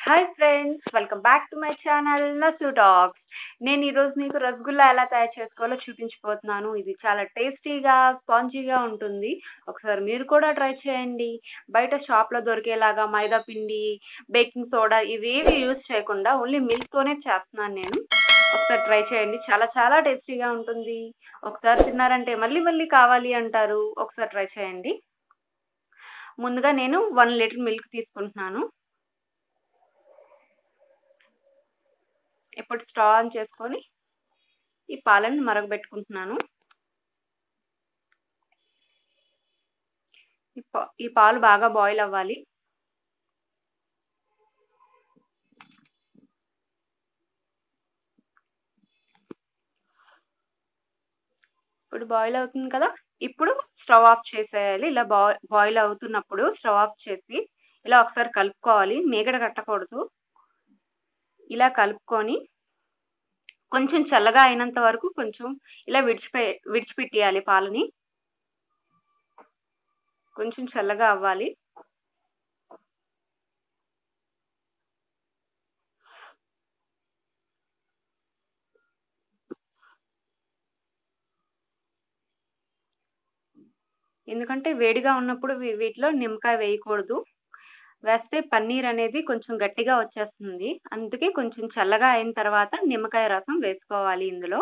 hi friends welcome back to my channel Nasu talks నేను ఈరోజు మీకు రసగుల్లా ఎలా తయారు చేసుకోవాలో చూపించబోతున్నాను ఇది చాలా టేస్టీగా స్పాంజీగా ఉంటుంది ఒకసారి మీరు కూడా ట్రై చేయండి బయట షాప్లో దొరికేలాగా మైదా పిండి బేకింగ్ సోడా ఇవేవి యూజ్ చేయకుండా ఓన్లీ మిల్క్తోనే చేస్తున్నాను నేను ఒకసారి ట్రై చేయండి చాలా చాలా టేస్టీగా ఉంటుంది ఒకసారి తిన్నారంటే మళ్ళీ మళ్ళీ కావాలి అంటారు ఒకసారి ట్రై చేయండి ముందుగా నేను వన్ లీటర్ మిల్క్ తీసుకుంటున్నాను ఇప్పుడు స్టవ్ ఆన్ చేసుకొని ఈ పాలను మరగబెట్టుకుంటున్నాను ఈ పాలు బాగా బాయిల్ అవ్వాలి ఇప్పుడు బాయిల్ అవుతుంది కదా ఇప్పుడు స్టవ్ ఆఫ్ చేసేయాలి ఇలా బాయిల్ అవుతున్నప్పుడు స్టవ్ ఆఫ్ చేసి ఇలా ఒకసారి కలుపుకోవాలి మేగడ కట్టకూడదు ఇలా కలుపుకొని కొంచెం చల్లగా అయినంత వరకు కొంచెం ఇలా విడిచిపె విడిచిపెట్టేయాలి పాలని కొంచెం చల్లగా అవ్వాలి ఎందుకంటే వేడిగా ఉన్నప్పుడు వీటిలో నిమ్మకాయ వేయకూడదు వేస్తే పన్నీర్ అనేది కొంచెం గట్టిగా వచ్చేస్తుంది అందుకే కొంచెం చల్లగా అయిన తర్వాత నిమ్మకాయ రసం వేసుకోవాలి ఇందులో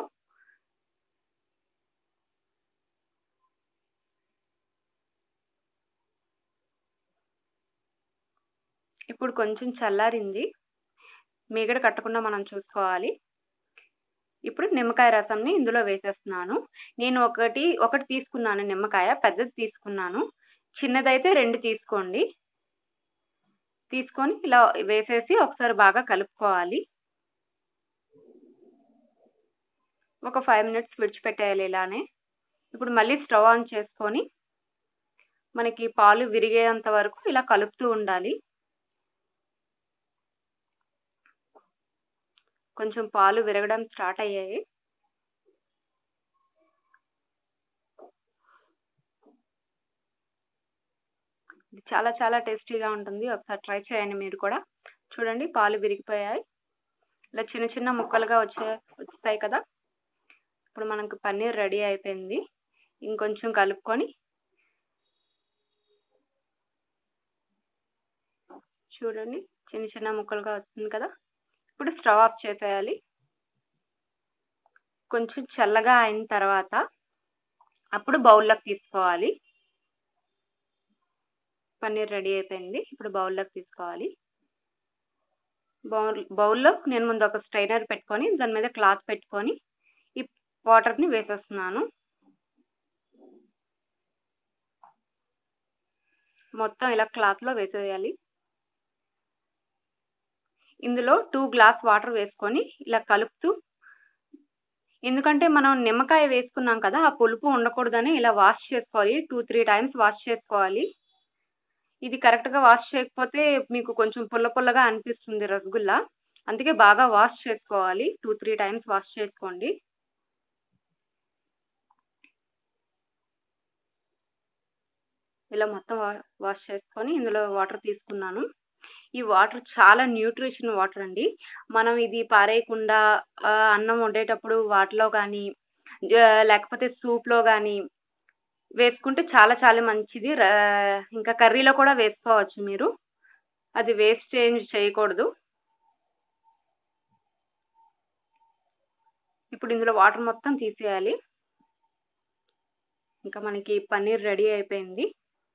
ఇప్పుడు కొంచెం చల్లారింది మీగడ కట్టకుండా మనం చూసుకోవాలి ఇప్పుడు నిమ్మకాయ రసంని ఇందులో వేసేస్తున్నాను నేను ఒకటి ఒకటి తీసుకున్నాను నిమ్మకాయ పెద్దది తీసుకున్నాను చిన్నదైతే రెండు తీసుకోండి తీసుకొని ఇలా వేసేసి ఒకసారి బాగా కలుపుకోవాలి ఒక ఫైవ్ మినిట్స్ విడిచిపెట్టేయాలి ఇలానే ఇప్పుడు మళ్ళీ స్టవ్ ఆన్ చేసుకొని మనకి పాలు విరిగేంత వరకు ఇలా కలుపుతూ ఉండాలి కొంచెం పాలు విరగడం స్టార్ట్ అయ్యాయి ఇది చాలా చాలా టేస్టీగా ఉంటుంది ఒకసారి ట్రై చేయండి మీరు కూడా చూడండి పాలు విరిగిపోయాయి ఇలా చిన్న చిన్న ముక్కలుగా వచ్చే వస్తాయి కదా ఇప్పుడు మనకు పన్నీర్ రెడీ అయిపోయింది ఇంకొంచెం కలుపుకొని చూడండి చిన్న చిన్న ముక్కలుగా వస్తుంది కదా ఇప్పుడు స్టవ్ ఆఫ్ చేసేయాలి కొంచెం చల్లగా అయిన తర్వాత అప్పుడు బౌల్లోకి తీసుకోవాలి పన్నీర్ రెడీ అయిపోయింది ఇప్పుడు బౌల్లోకి తీసుకోవాలి బౌల్ బౌల్లో నేను ముందు ఒక స్ట్రైనర్ పెట్టుకొని దాని మీద క్లాత్ పెట్టుకొని ఈ వాటర్ని వేసేస్తున్నాను మొత్తం ఇలా క్లాత్లో వేసేయాలి ఇందులో టూ గ్లాస్ వాటర్ వేసుకొని ఇలా కలుపుతూ ఎందుకంటే మనం నిమ్మకాయ వేసుకున్నాం కదా ఆ పులుపు ఉండకూడదని ఇలా వాష్ చేసుకోవాలి టూ త్రీ టైమ్స్ వాష్ చేసుకోవాలి ఇది కరెక్ట్గా వాష్ చేయకపోతే మీకు కొంచెం పుల్ల పుల్లగా అనిపిస్తుంది రసగుల్లా అందుకే బాగా వాష్ చేసుకోవాలి టూ త్రీ టైమ్స్ వాష్ చేసుకోండి ఇలా మొత్తం వాష్ చేసుకొని ఇందులో వాటర్ తీసుకున్నాను ఈ వాటర్ చాలా న్యూట్రిషన్ వాటర్ అండి మనం ఇది పారేయకుండా అన్నం వండేటప్పుడు వాటిలో కానీ లేకపోతే సూప్లో కానీ వేసుకుంటే చాలా చాలా మంచిది ఇంకా కర్రీలో కూడా వేసుకోవచ్చు మీరు అది వేస్టేజ్ చేయకూడదు ఇప్పుడు ఇందులో వాటర్ మొత్తం తీసేయాలి ఇంకా మనకి పన్నీర్ రెడీ అయిపోయింది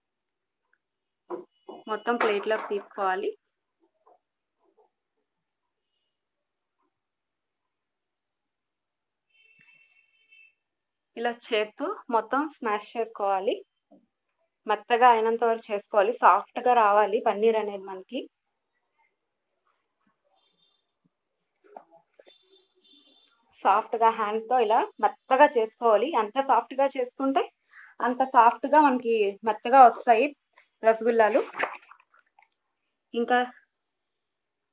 మొత్తం ప్లేట్లోకి తీసుకోవాలి ఇలా చేత్తో మొత్తం స్మాష్ చేసుకోవాలి మెత్తగా అయినంత వరకు చేసుకోవాలి సాఫ్ట్గా రావాలి పన్నీర్ అనేది మనకి సాఫ్ట్గా హ్యాండ్తో ఇలా మెత్తగా చేసుకోవాలి ఎంత సాఫ్ట్గా చేసుకుంటే అంత సాఫ్ట్గా మనకి మెత్తగా వస్తాయి రసగుల్లాలు ఇంకా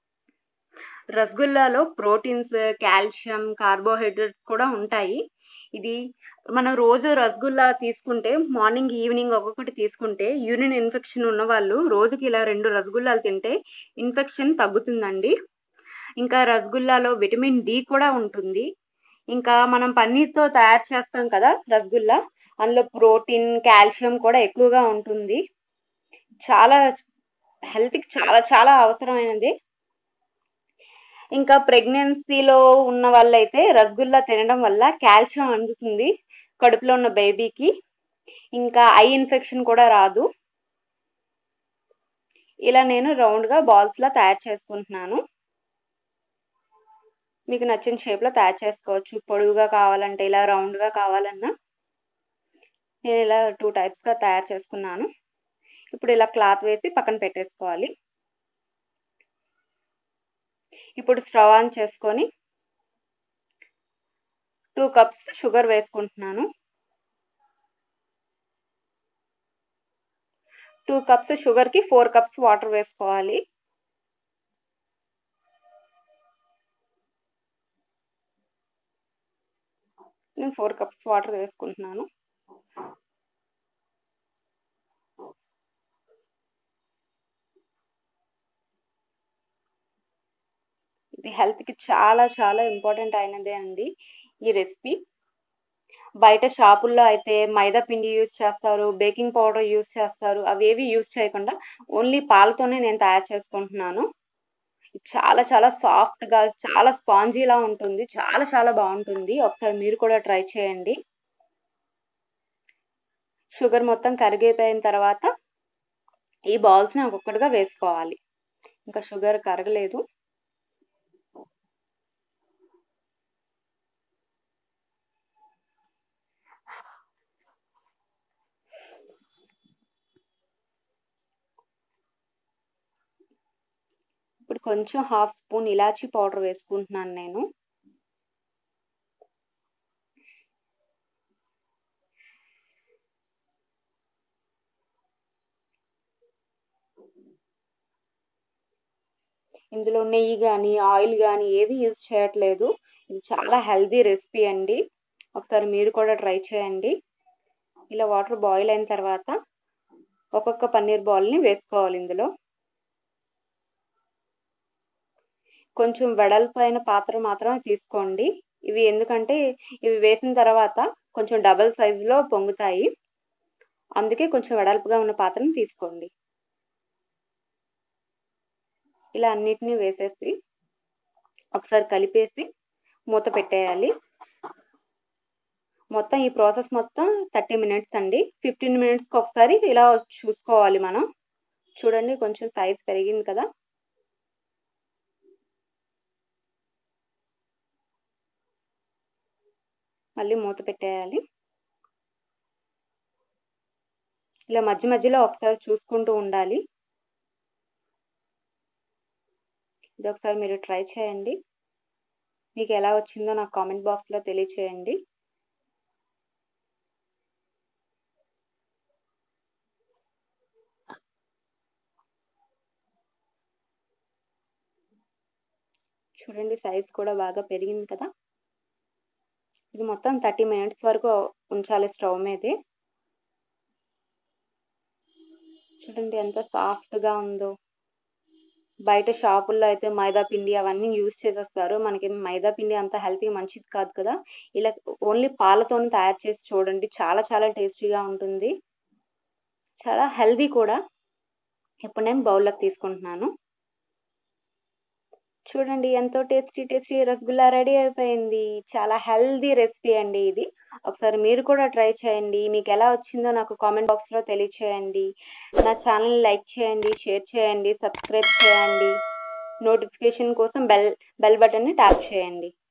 రసగుల్లాలో ప్రోటీన్స్ కాల్షియం కార్బోహైడ్రేట్స్ కూడా ఉంటాయి ఇది మనం రోజు రసగుల్లా తీసుకుంటే మార్నింగ్ ఈవినింగ్ ఒక్కొక్కటి తీసుకుంటే యూరిన్ ఇన్ఫెక్షన్ ఉన్న వాళ్ళు రోజుకి ఇలా రెండు రసగుల్లాలు తింటే ఇన్ఫెక్షన్ తగ్గుతుందండి ఇంకా రసగుల్లాలో విటమిన్ డి కూడా ఉంటుంది ఇంకా మనం పన్నీర్తో తయారు చేస్తాం కదా రసగుల్లా అందులో ప్రోటీన్ కాల్షియం కూడా ఎక్కువగా ఉంటుంది చాలా హెల్త్కి చాలా చాలా అవసరమైనది ఇంకా ప్రెగ్నెన్సీలో ఉన్న వాళ్ళైతే రసగుల్లా తినడం వల్ల కాల్షియం అందుతుంది కడుపులో ఉన్న బేబీకి ఇంకా ఐ ఇన్ఫెక్షన్ కూడా రాదు ఇలా నేను రౌండ్గా బాల్స్లా తయారు చేసుకుంటున్నాను మీకు నచ్చిన షేప్లో తయారు చేసుకోవచ్చు పొడవుగా కావాలంటే ఇలా రౌండ్గా కావాలన్నా నేను ఇలా టూ టైప్స్గా తయారు చేసుకున్నాను ఇప్పుడు ఇలా క్లాత్ వేసి పక్కన పెట్టేసుకోవాలి ఇప్పుడు స్టవ్ ఆన్ చేసుకొని టూ కప్స్ షుగర్ వేసుకుంటున్నాను టూ కప్స్ షుగర్కి ఫోర్ కప్స్ వాటర్ వేసుకోవాలి నేను ఫోర్ కప్స్ వాటర్ వేసుకుంటున్నాను ఇది హెల్త్కి చాలా చాలా ఇంపార్టెంట్ అయినదే అండి ఈ రెసిపీ బయట షాపుల్లో అయితే మైదా పిండి యూజ్ చేస్తారు బేకింగ్ పౌడర్ యూజ్ చేస్తారు అవేవి యూజ్ చేయకుండా ఓన్లీ పాలతోనే నేను తయారు చేసుకుంటున్నాను చాలా చాలా సాఫ్ట్గా చాలా స్పాంజీలా ఉంటుంది చాలా చాలా బాగుంటుంది ఒకసారి మీరు కూడా ట్రై చేయండి షుగర్ మొత్తం కరిగిపోయిన తర్వాత ఈ బాల్స్ని ఒక్కొక్కటిగా వేసుకోవాలి ఇంకా షుగర్ కరగలేదు ఇప్పుడు కొంచెం హాఫ్ స్పూన్ ఇలాచీ పౌడర్ వేసుకుంటున్నాను నేను ఇందులో నెయ్యి కానీ ఆయిల్ కానీ ఏవి యూజ్ చేయట్లేదు ఇది చాలా హెల్దీ రెసిపీ అండి ఒకసారి మీరు కూడా ట్రై చేయండి ఇలా వాటర్ బాయిల్ అయిన తర్వాత ఒక్కొక్క పన్నీర్ బాల్ని వేసుకోవాలి ఇందులో కొంచెం వెడల్పైన పాత్ర మాత్రమే తీసుకోండి ఇవి ఎందుకంటే ఇవి వేసిన తర్వాత కొంచెం డబల్ సైజులో పొంగుతాయి అందుకే కొంచెం వెడల్పుగా ఉన్న పాత్రను తీసుకోండి ఇలా అన్నిటినీ వేసేసి ఒకసారి కలిపేసి మూత పెట్టేయాలి మొత్తం ఈ ప్రాసెస్ మొత్తం థర్టీ మినిట్స్ అండి ఫిఫ్టీన్ మినిట్స్కి ఒకసారి ఇలా చూసుకోవాలి మనం చూడండి కొంచెం సైజ్ పెరిగింది కదా మళ్ళీ మూత పెట్టేయాలి ఇలా మధ్య మధ్యలో ఒకసారి చూసుకుంటూ ఉండాలి ఇది ఒకసారి మీరు ట్రై చేయండి మీకు ఎలా వచ్చిందో నాకు కామెంట్ బాక్స్లో తెలియచేయండి చూడండి సైజ్ కూడా బాగా పెరిగింది కదా ఇది మొత్తం థర్టీ మినిట్స్ వరకు ఉంచాలి స్టవ్ మీదే చూడండి ఎంత సాఫ్ట్గా ఉందో బయట షాపుల్లో అయితే మైదా పిండి అవన్నీ యూజ్ చేసేస్తారు మనకి మైదా పిండి అంత హెల్తీ మంచిది కాదు కదా ఇలా ఓన్లీ పాలతోనే తయారు చేసి చూడండి చాలా చాలా టేస్టీగా ఉంటుంది చాలా హెల్తీ కూడా ఇప్పుడు నేను బౌల్లోకి తీసుకుంటున్నాను చూడండి ఎంతో టేస్టీ టేస్టీ రసగుల్లా రెడీ అయిపోయింది చాలా హెల్దీ రెసిపీ అండి ఇది ఒకసారి మీరు కూడా ట్రై చేయండి మీకు ఎలా వచ్చిందో నాకు కామెంట్ బాక్స్లో తెలియచేయండి నా ఛానల్ లైక్ చేయండి షేర్ చేయండి సబ్స్క్రైబ్ చేయండి నోటిఫికేషన్ కోసం బెల్ బెల్ బటన్ని ట్యాప్ చేయండి